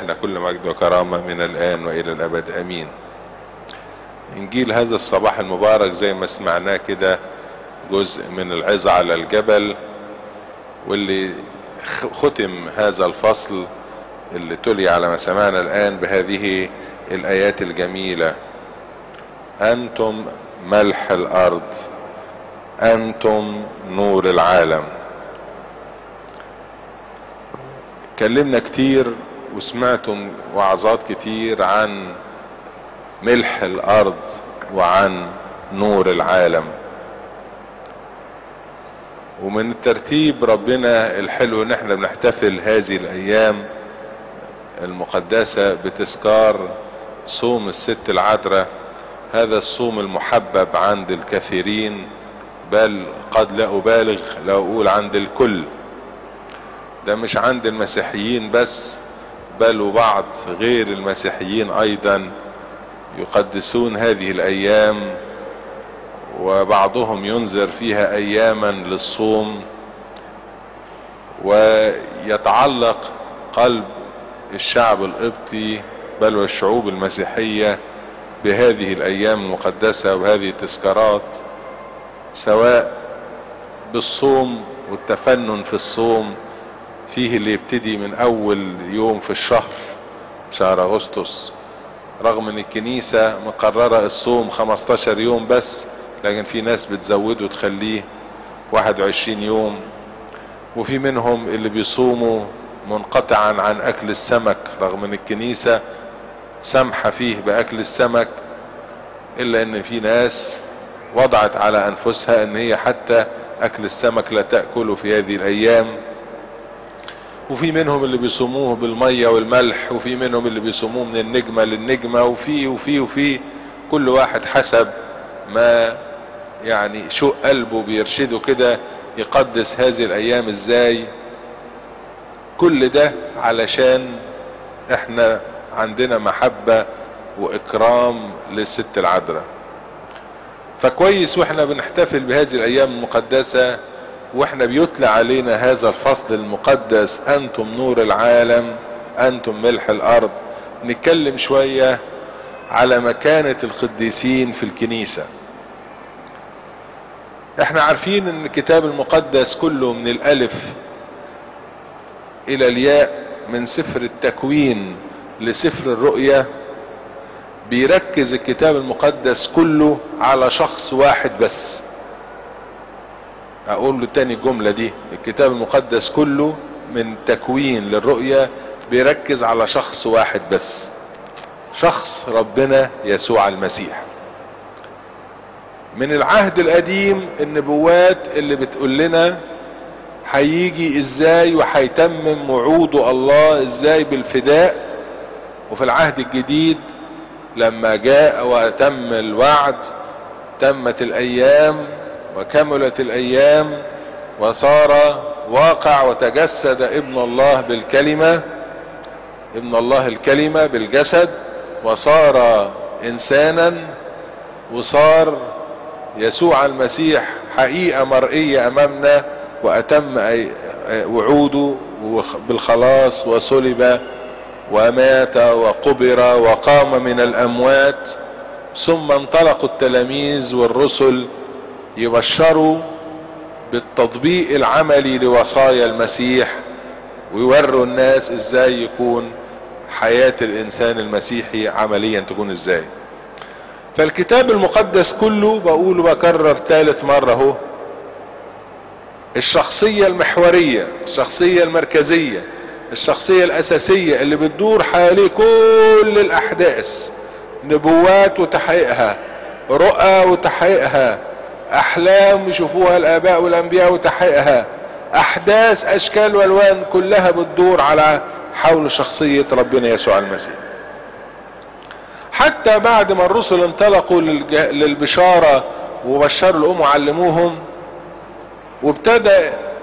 لإلهنا كل مجد وكرامة من الآن وإلى الأبد أمين إنجيل هذا الصباح المبارك زي ما سمعناه كده جزء من العظة على الجبل واللي ختم هذا الفصل اللي تلي على ما سمعنا الآن بهذه الآيات الجميلة أنتم ملح الأرض أنتم نور العالم كلمنا كتير وسمعتم وعظات كتير عن ملح الأرض وعن نور العالم ومن الترتيب ربنا الحلو ان احنا بنحتفل هذه الايام المقدسة بتذكار صوم الست العذراء هذا الصوم المحبب عند الكثيرين بل قد لا أبالغ لو أقول عند الكل ده مش عند المسيحيين بس بل وبعض غير المسيحيين أيضا يقدسون هذه الأيام وبعضهم ينذر فيها أياما للصوم ويتعلق قلب الشعب القبطي بل والشعوب المسيحية بهذه الأيام المقدسة وهذه التذكارات سواء بالصوم والتفنن في الصوم فيه اللي يبتدي من أول يوم في الشهر شهر أغسطس رغم ان الكنيسة مقررة الصوم 15 يوم بس لكن في ناس بتزوده وتخليه 21 يوم وفي منهم اللي بيصوموا منقطعا عن اكل السمك رغم ان الكنيسة سامحة فيه باكل السمك الا ان في ناس وضعت على انفسها ان هي حتى اكل السمك لا تأكله في هذه الايام وفي منهم اللي بيصوموه بالمية والملح وفي منهم اللي بيصوموه من النجمة للنجمة وفي وفي وفي كل واحد حسب ما يعني شو قلبه بيرشده كده يقدس هذه الايام ازاي كل ده علشان احنا عندنا محبة واكرام للست العذراء فكويس واحنا بنحتفل بهذه الايام المقدسة واحنا بيتلى علينا هذا الفصل المقدس انتم نور العالم انتم ملح الارض نتكلم شوية على مكانة القديسين في الكنيسة احنا عارفين ان الكتاب المقدس كله من الالف الى الياء من سفر التكوين لسفر الرؤيا بيركز الكتاب المقدس كله على شخص واحد بس اقول له تاني الجملة دي الكتاب المقدس كله من تكوين للرؤيا بيركز على شخص واحد بس شخص ربنا يسوع المسيح من العهد القديم النبوات اللي بتقول لنا هيجي ازاي وهيتمم وعوده الله ازاي بالفداء وفي العهد الجديد لما جاء وتم الوعد تمت الايام وكملت الايام وصار واقع وتجسد ابن الله بالكلمه ابن الله الكلمه بالجسد وصار انسانا وصار يسوع المسيح حقيقه مرئيه امامنا واتم وعوده بالخلاص وصلب ومات وقبر وقام من الاموات ثم انطلقوا التلاميذ والرسل يبشروا بالتطبيق العملي لوصايا المسيح ويوروا الناس ازاي يكون حياة الانسان المسيحي عمليا تكون ازاي فالكتاب المقدس كله بقول وبكرر ثالث مرة اهو الشخصية المحورية الشخصية المركزية الشخصية الاساسية اللي بتدور حواليه كل الاحداث نبوات وتحقيقها رؤى وتحقيقها احلام يشوفوها الاباء والانبياء وتحقيقها احداث اشكال والوان كلها بتدور على حول شخصية ربنا يسوع المسيح حتى بعد ما الرسل انطلقوا للبشارة وبشروا الأم وعلموهم وابتدى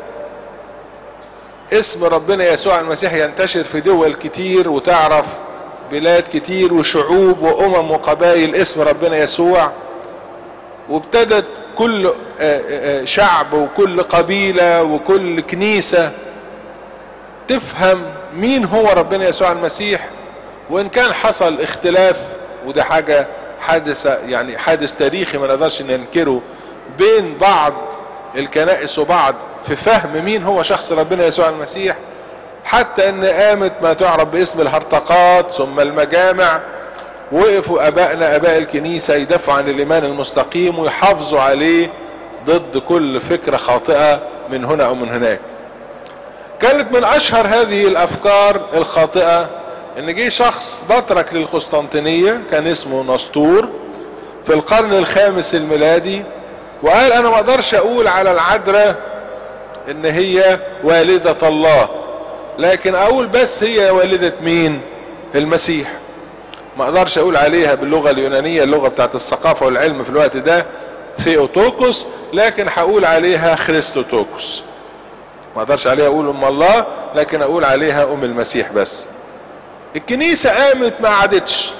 اسم ربنا يسوع المسيح ينتشر في دول كتير وتعرف بلاد كتير وشعوب وأمم وقبائل اسم ربنا يسوع وابتدت كل شعب وكل قبيلة وكل كنيسة تفهم مين هو ربنا يسوع المسيح وان كان حصل اختلاف وده حاجة حادثة يعني حادث تاريخي ما نقدرش ننكره بين بعض الكنائس وبعض في فهم مين هو شخص ربنا يسوع المسيح حتى ان قامت ما تعرف باسم الهرطقات ثم المجامع وقفوا ابائنا اباء الكنيسة يدافعوا عن الايمان المستقيم ويحافظوا عليه ضد كل فكرة خاطئة من هنا او من هناك كانت من اشهر هذه الافكار الخاطئة ان جه شخص بطرك للقسطنطينية كان اسمه نسطور في القرن الخامس الميلادي وقال انا ما اقدرش اقول على العذراء ان هي والدة الله لكن اقول بس هي والدة مين المسيح ما اقدرش اقول عليها باللغة اليونانية اللغة بتاعت الثقافة والعلم في الوقت ده ثيوتوكوس لكن هقول عليها خريستوتوكوس ما اقدرش عليها اقول ام الله لكن اقول عليها ام المسيح بس الكنيسة قامت ما عادتش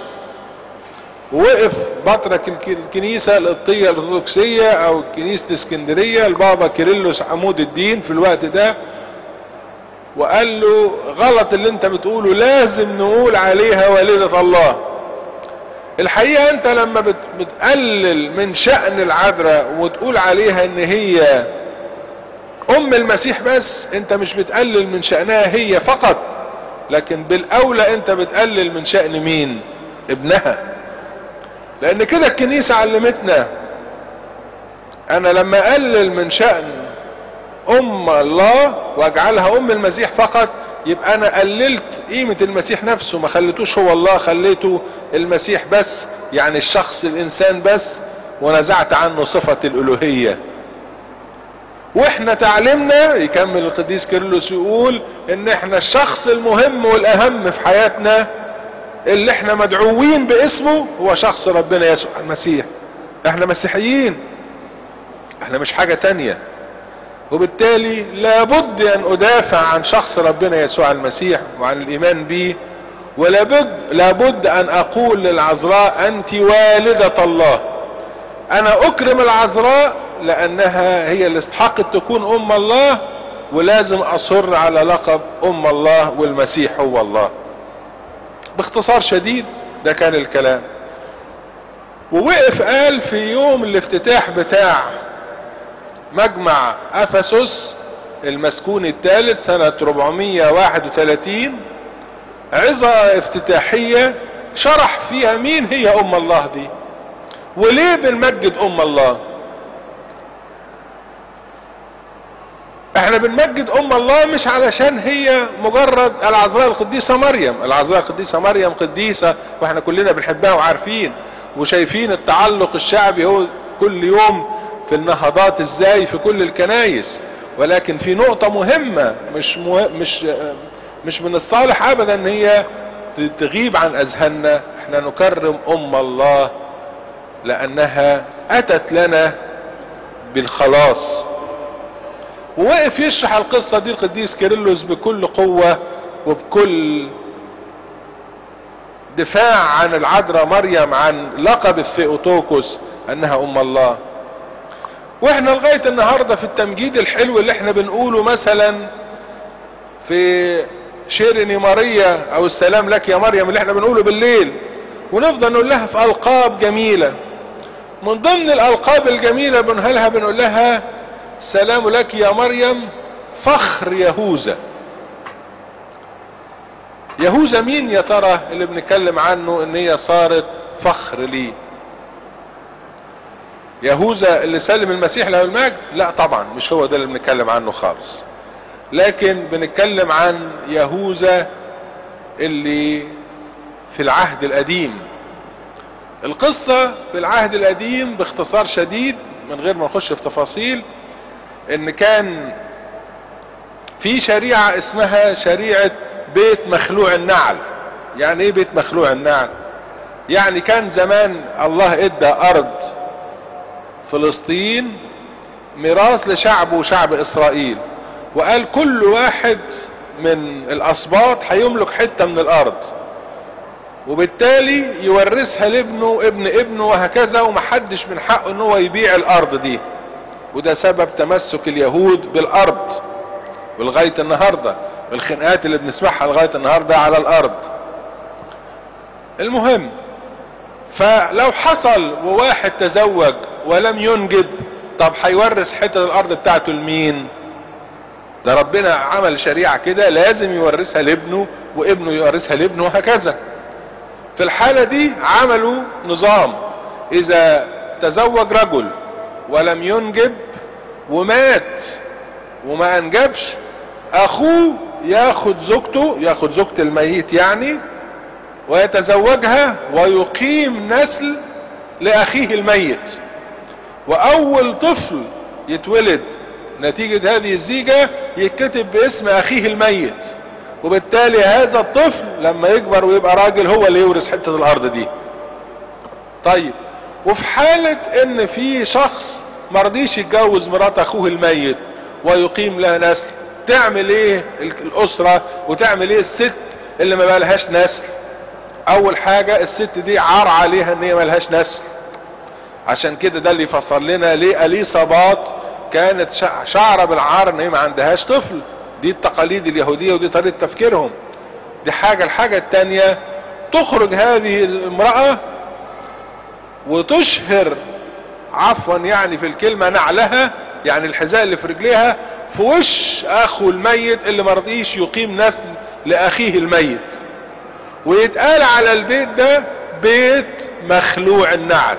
ووقف بطرك الكنيسة القبطية الأرثوذكسية أو كنيسة اسكندرية البابا كيرلس عمود الدين في الوقت ده وقال له غلط اللي انت بتقوله لازم نقول عليها والدة الله الحقيقة انت لما بتقلل من شأن العذراء وتقول عليها ان هي ام المسيح بس انت مش بتقلل من شأنها هي فقط لكن بالاولى انت بتقلل من شأن مين ابنها لان كده الكنيسة علمتنا انا لما اقلل من شأن ام الله واجعلها ام المسيح فقط يبقى انا قللت قيمة المسيح نفسه ما خليتوش هو الله خليته المسيح بس يعني الشخص الانسان بس ونزعت عنه صفة الالوهية واحنا تعلمنا يكمل القديس كيرلس يقول ان احنا الشخص المهم والاهم في حياتنا اللي احنا مدعوين باسمه هو شخص ربنا يسوع المسيح احنا مسيحيين احنا مش حاجة تانية وبالتالي لابد ان ادافع عن شخص ربنا يسوع المسيح وعن الايمان به ولابد لابد ان اقول للعذراء انت والدة الله انا اكرم العذراء لانها هي اللي استحقت تكون ام الله ولازم اصر على لقب ام الله والمسيح هو الله باختصار شديد ده كان الكلام ووقف قال في يوم الافتتاح بتاع مجمع افسس المسكون الثالث سنة 431 عظة افتتاحية شرح فيها مين هي ام الله دي وليه بنمجد ام الله احنا بنمجد ام الله مش علشان هي مجرد العذراء القديسة مريم العذراء القديسة مريم قديسة واحنا كلنا بنحبها وعارفين وشايفين التعلق الشعبي هو كل يوم في النهضات ازاي في كل الكنايس ولكن في نقطة مهمة مش مه... مش مش من الصالح ابدا ان هي تغيب عن اذهاننا احنا نكرم ام الله لانها اتت لنا بالخلاص ووقف يشرح القصة دي القديس كيرلس بكل قوة وبكل دفاع عن العذراء مريم عن لقب الثيوتوكوس انها ام الله واحنا لغاية النهاردة في التمجيد الحلو اللي احنا بنقوله مثلا في شيرني ماريا او السلام لك يا مريم اللي احنا بنقوله بالليل ونفضل نقول لها في القاب جميلة من ضمن الالقاب الجميلة بنقولها لها بنقول لها سلام لك يا مريم فخر يهوذا يهوذا مين يا ترى اللي بنتكلم عنه ان هي صارت فخر ليه يهوذا اللي سلم المسيح له المجد لا طبعا مش هو ده اللي بنتكلم عنه خالص لكن بنتكلم عن يهوذا اللي في العهد القديم القصة في العهد القديم باختصار شديد من غير ما نخش في تفاصيل ان كان في شريعة اسمها شريعة بيت مخلوع النعل يعني ايه بيت مخلوع النعل يعني كان زمان الله ادى ارض فلسطين ميراث لشعبه وشعب اسرائيل وقال كل واحد من الاسباط هيملك حته من الارض وبالتالي يورثها لابنه ابن ابنه وهكذا ومحدش من حقه ان هو يبيع الارض دي وده سبب تمسك اليهود بالارض ولغايه النهارده الخناقات اللي بنسمعها لغاية النهاردة على الارض المهم فلو حصل وواحد تزوج ولم ينجب طب هيورث حتة الارض بتاعته لمين ده ربنا عمل شريعة كده لازم يورثها لابنه وابنه يورثها لابنه وهكذا في الحالة دي عملوا نظام اذا تزوج رجل ولم ينجب ومات وما انجبش اخوه ياخد زوجته ياخد زوجة الميت يعني ويتزوجها ويقيم نسل لاخيه الميت واول طفل يتولد نتيجة هذه الزيجة يتكتب باسم اخيه الميت وبالتالي هذا الطفل لما يكبر ويبقى راجل هو اللي يورث حتة الارض دي طيب وفي حالة ان في شخص مرضيش يتجوز مرات اخوه الميت ويقيم لها نسل تعمل ايه الاسرة وتعمل ايه الست اللي ما بقالهاش نسل اول حاجة الست دي عار عليها ان هي ما لهاش نسل عشان كده ده اللي فصل لنا ليه اليصابات كانت شعره بالعار ان هي ما عندهاش طفل دي التقاليد اليهودية ودي طريقة تفكيرهم دي حاجة الحاجة التانية تخرج هذه المرأة وتشهر عفوا يعني في الكلمة نعلها يعني الحذاء اللي في رجليها في وش اخو الميت اللي مرضيش يقيم نسل لاخيه الميت ويتقال على البيت ده بيت مخلوع النعل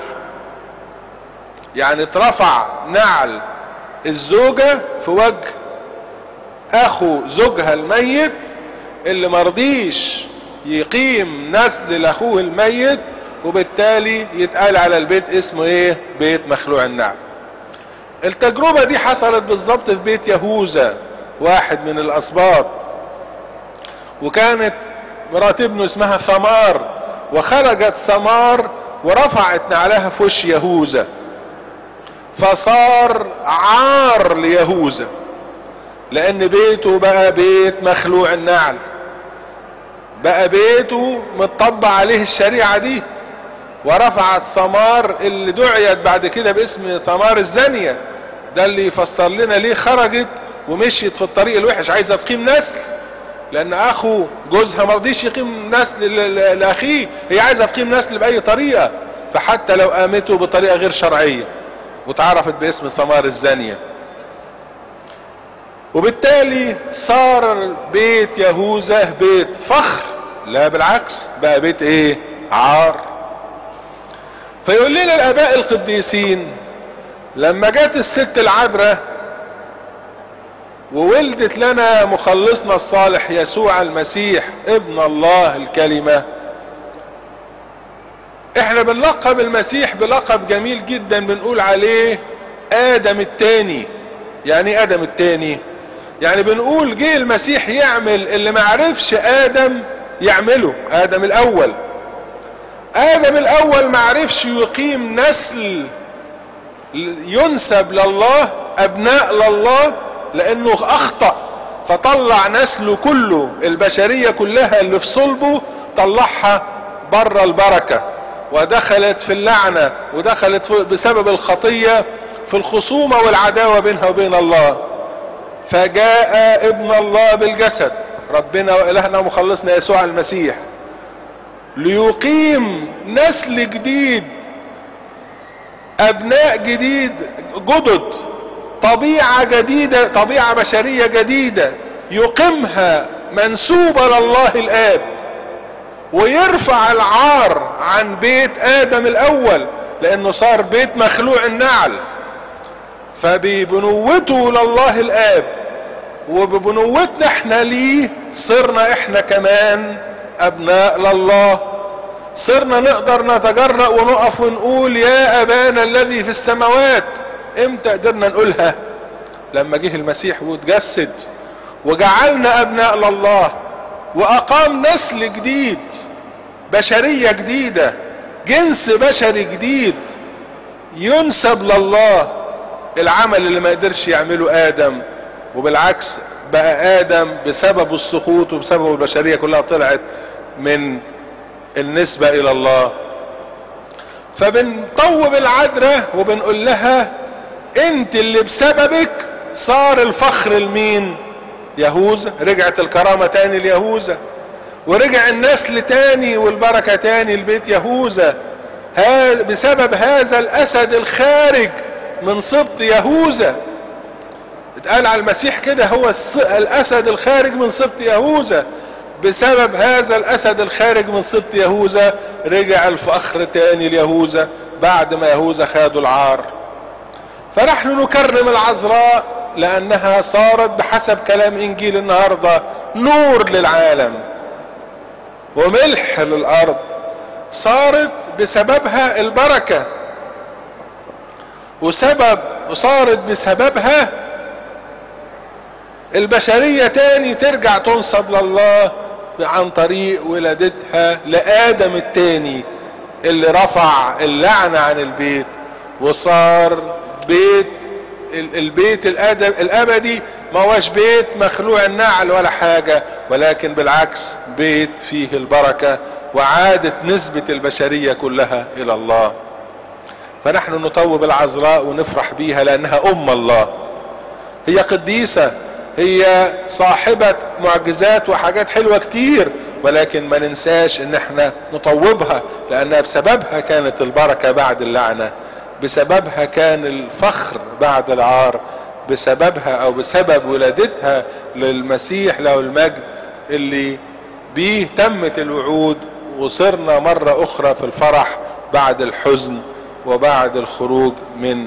يعني اترفع نعل الزوجة في وجه اخو زوجها الميت اللي مرضيش يقيم نسل لاخوه الميت وبالتالي يتقال على البيت اسمه ايه بيت مخلوع النعل التجربة دي حصلت بالظبط في بيت يهوذا واحد من الاسباط وكانت مرات ابنه اسمها ثمار وخرجت ثمار ورفعت نعلها في وش يهوذا فصار عار ليهوذا لان بيته بقى بيت مخلوع النعل بقى بيته متطبع عليه الشريعة دي ورفعت ثمار اللي دعيت بعد كده باسم ثمار الزانية ده اللي يفسر لنا ليه خرجت ومشيت في الطريق الوحش عايزة تقيم نسل لان اخو جوزها مرضيش يقيم نسل لاخيه هي عايزة تقيم نسل باي طريقة فحتى لو قامته بطريقة غير شرعية وتعرفت باسم ثمار الزانية وبالتالي صار بيت يهوذا بيت فخر لا بالعكس بقى بيت ايه عار فيقول لنا الاباء القديسين لما جت الست العذراء وولدت لنا مخلصنا الصالح يسوع المسيح ابن الله الكلمة احنا بنلقب المسيح بلقب جميل جدا بنقول عليه ادم التاني يعني ايه ادم التاني يعني بنقول جه المسيح يعمل اللي ما عرفش ادم يعمله ادم الاول ادم الاول ما عرفش يقيم نسل ينسب لله ابناء لله لانه اخطأ فطلع نسله كله البشرية كلها اللي في صلبه طلعها بره البركة ودخلت في اللعنة ودخلت بسبب الخطية في الخصومة والعداوة بينها وبين الله فجاء ابن الله بالجسد ربنا وإلهنا ومخلصنا يسوع المسيح ليقيم نسل جديد ابناء جديد جدد طبيعة جديدة طبيعة بشرية جديدة يقيمها منسوبة لله الاب ويرفع العار عن بيت ادم الاول لانه صار بيت مخلوع النعل فببنوته لله الاب وببنوتنا احنا ليه صرنا احنا كمان ابناء لله صرنا نقدر نتجرأ ونقف ونقول يا ابانا الذي في السماوات امتى قدرنا نقولها لما جه المسيح وتجسد وجعلنا ابناء لله واقام نسل جديد بشرية جديدة جنس بشري جديد ينسب لله العمل اللي ما قدرش يعمله ادم وبالعكس بقى ادم بسبب السقوط وبسبب البشرية كلها طلعت من النسبة الى الله فبنطوب العذراء وبنقول لها انت اللي بسببك صار الفخر لمين يهوذا رجعت الكرامة تاني ليهوذا ورجع النسل تاني والبركة تاني لبيت يهوذا بسبب هذا الأسد الخارج من سبط يهوذا اتقال على المسيح كده هو الأسد الخارج من سبط يهوذا بسبب هذا الأسد الخارج من سبط يهوذا رجع الفخر تاني ليهوذا بعد ما يهوذا خدوا العار فنحن نكرم العذراء لأنها صارت بحسب كلام إنجيل النهاردة نور للعالم وملح للأرض صارت بسببها البركة وسبب وصارت بسببها البشرية تاني ترجع تنصب لله عن طريق ولادتها لآدم التاني اللي رفع اللعنة عن البيت وصار بيت البيت الأدب الأبدي ما هوش بيت مخلوع النعل ولا حاجة ولكن بالعكس بيت فيه البركة وعادت نسبة البشرية كلها إلى الله فنحن نطوب العذراء ونفرح بيها لأنها أم الله هي قديسة هي صاحبة معجزات وحاجات حلوة كتير ولكن ما ننساش ان احنا نطوبها لانها بسببها كانت البركة بعد اللعنة بسببها كان الفخر بعد العار بسببها او بسبب ولادتها للمسيح له المجد اللي بيه تمت الوعود وصرنا مرة اخرى في الفرح بعد الحزن وبعد الخروج من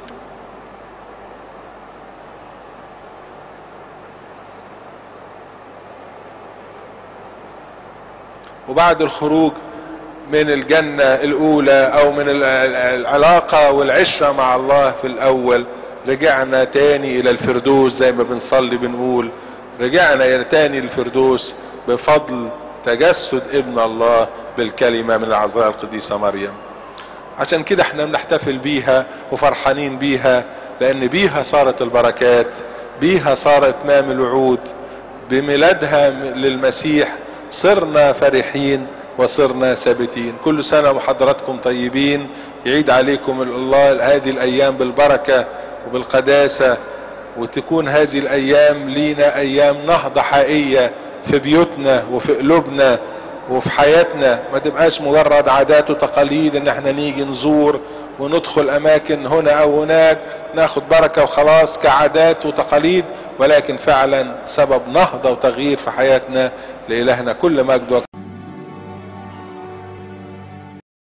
وبعد الخروج من الجنة الأولى أو من العلاقة والعشرة مع الله في الأول رجعنا تاني إلى الفردوس زي ما بنصلي بنقول رجعنا تاني للفردوس بفضل تجسد ابن الله بالكلمة من العذراء القديسة مريم عشان كده احنا بنحتفل بيها وفرحانين بيها لأن بيها صارت البركات بيها صار إتمام الوعود بميلادها للمسيح صرنا فرحين وصرنا ثابتين كل سنة وحضراتكم طيبين يعيد عليكم الله هذه الأيام بالبركة وبالقداسة وتكون هذه الأيام لينا أيام نهضة حقيقية في بيوتنا وفي قلوبنا وفي حياتنا ما تبقاش مجرد عادات وتقاليد ان احنا نيجي نزور وندخل اماكن هنا او هناك ناخد بركة وخلاص كعادات وتقاليد ولكن فعلا سبب نهضة وتغيير في حياتنا لإلهنا كل مجد